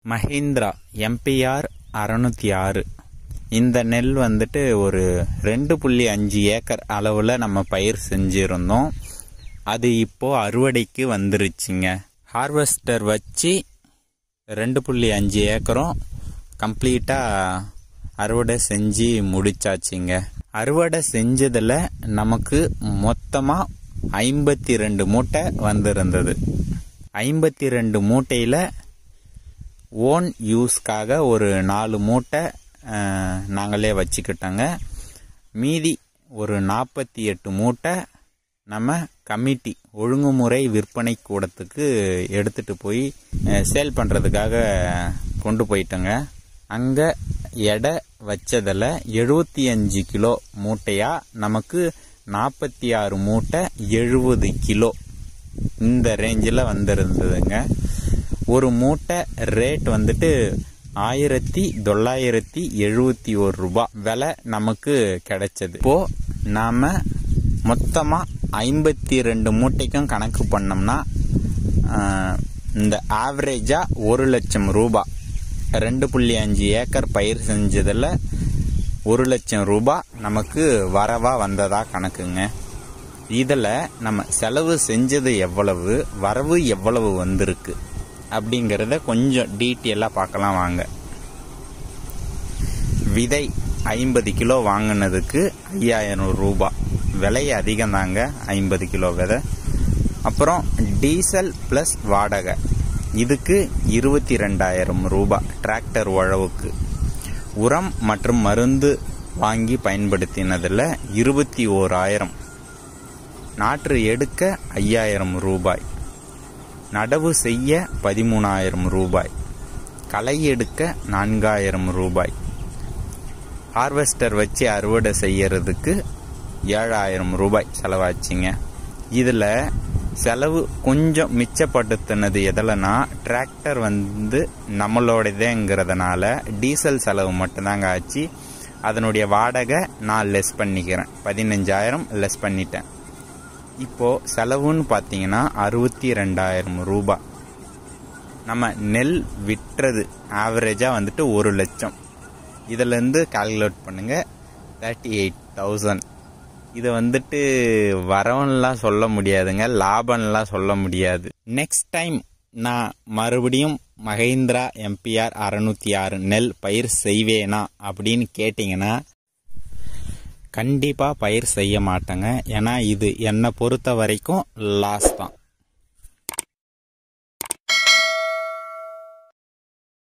Mahindra MBR அறநூற்றி ஆறு இந்த நெல் வந்துட்டு ஒரு ரெண்டு புள்ளி அஞ்சு ஏக்கர் அளவில் நம்ம பயிர் செஞ்சுருந்தோம் அது இப்போ அறுவடைக்கு வந்துருச்சுங்க ஹார்வெஸ்டர் வச்சு ரெண்டு புள்ளி அஞ்சு ஏக்கரும் கம்ப்ளீட்டாக அறுவடை செஞ்சு முடிச்சாச்சுங்க அறுவடை செஞ்சதில் நமக்கு மொத்தமாக ஐம்பத்தி ரெண்டு மூட்டை வந்திருந்தது ஐம்பத்தி ரெண்டு மூட்டையில் ஓன் யூஸ்க்காக ஒரு நாலு மூட்டை அஹ், நாங்களே வச்சுக்கிட்டோங்க மீதி ஒரு நாற்பத்தி எட்டு மூட்டை நம்ம கமிட்டி ஒழுங்குமுறை விற்பனை கூடத்துக்கு எடுத்துட்டு போய் சேல் பண்ணுறதுக்காக கொண்டு போயிட்டோங்க அங்கே எடை வச்சதில் எழுபத்தி அஞ்சு கிலோ மூட்டையாக நமக்கு நாற்பத்தி ஆறு மூட்டை எழுபது கிலோ இந்த ரேஞ்சில் வந்திருந்ததுங்க ஒரு மூட்டை ரேட் வந்துட்டு ஆயிரத்தி தொள்ளாயிரத்தி எழுபத்தி ஒரு ரூபாய் விலை நமக்கு கிடைச்சது இப்போ நாம மொத்தமா ஐம்பத்தி ரெண்டு மூட்டைக்கும் கணக்கு பண்ணோம்னா ஆஹ், இந்த ஆவரேஜா ஒரு லட்சம் ரூபாய் ரெண்டு புள்ளி அஞ்சு ஏக்கர் பயிர் செஞ்சதில் ஒரு லட்சம் ரூபாய் நமக்கு வரவா வந்ததா கணக்குங்க இதில் நம்ம செலவு செஞ்சது எவ்வளவு வரவு எவ்வளவு வந்திருக்கு அப்படிங்கிறத கொஞ்சம் டீட்டெயிலாக பார்க்கலாம் வாங்க விதை ஐம்பது கிலோ வாங்கினதுக்கு ஐயாயிரம் ரூபாய் விலை அதிகம்தாங்க ஐம்பது கிலோ விதை அப்புறம் டீசல் ப்ளஸ் வாடகை இதுக்கு இருபத்தி ரெண்டாயிரம் ரூபாய் டிராக்டர் உழவுக்கு உரம் மற்றும் மருந்து வாங்கி பயன்படுத்தினதில் இருபத்தி ஓராயிரம் நாற்று எடுக்க ஐயாயிரம் ரூபாய் நடவு செய்ய பதிமூணாயிரம் ரூபாய் களை எடுக்க நான்காயிரம் ரூபாய் ஹார்வெஸ்டர் வச்சு அறுவடை செய்யறதுக்கு ஏழாயிரம் ரூபாய் செலவாச்சுங்க இதில் செலவு கொஞ்சம் மிச்சப்படுத்தினது எதில்னா டிராக்டர் வந்து நம்மளோடதேங்கிறதுனால டீசல் செலவு மட்டும்தாங்க ஆச்சு அதனுடைய வாடகை நான் லெஸ் பண்ணிக்கிறேன் பதினஞ்சாயிரம் லெஸ் பண்ணிட்டேன் இப்போ செலவுன்னு பார்த்தீங்கன்னா அறுபத்தி ரெண்டாயிரம் ரூபாய் நம்ம நெல் விட்டுறது ஆவரேஜாக வந்துட்டு ஒரு லட்சம் இதுலேருந்து கால்குலேட் பண்ணுங்க தேர்ட்டி எயிட் தௌசண்ட் இதை வந்துட்டு வரவன்லாம் சொல்ல முடியாதுங்க லாபம்லாம் சொல்ல முடியாது நெக்ஸ்ட் டைம் நான் மறுபடியும் மகேந்திரா எம்பிஆர் அறநூற்றி ஆறு நெல் பயிர் செய்வேனா அப்படின்னு கேட்டிங்கன்னா கண்டிப்பாக பயிர் செய்ய மாட்டேங்க ஏன்னா இது என்னை பொறுத்த வரைக்கும் லாஸ் தான்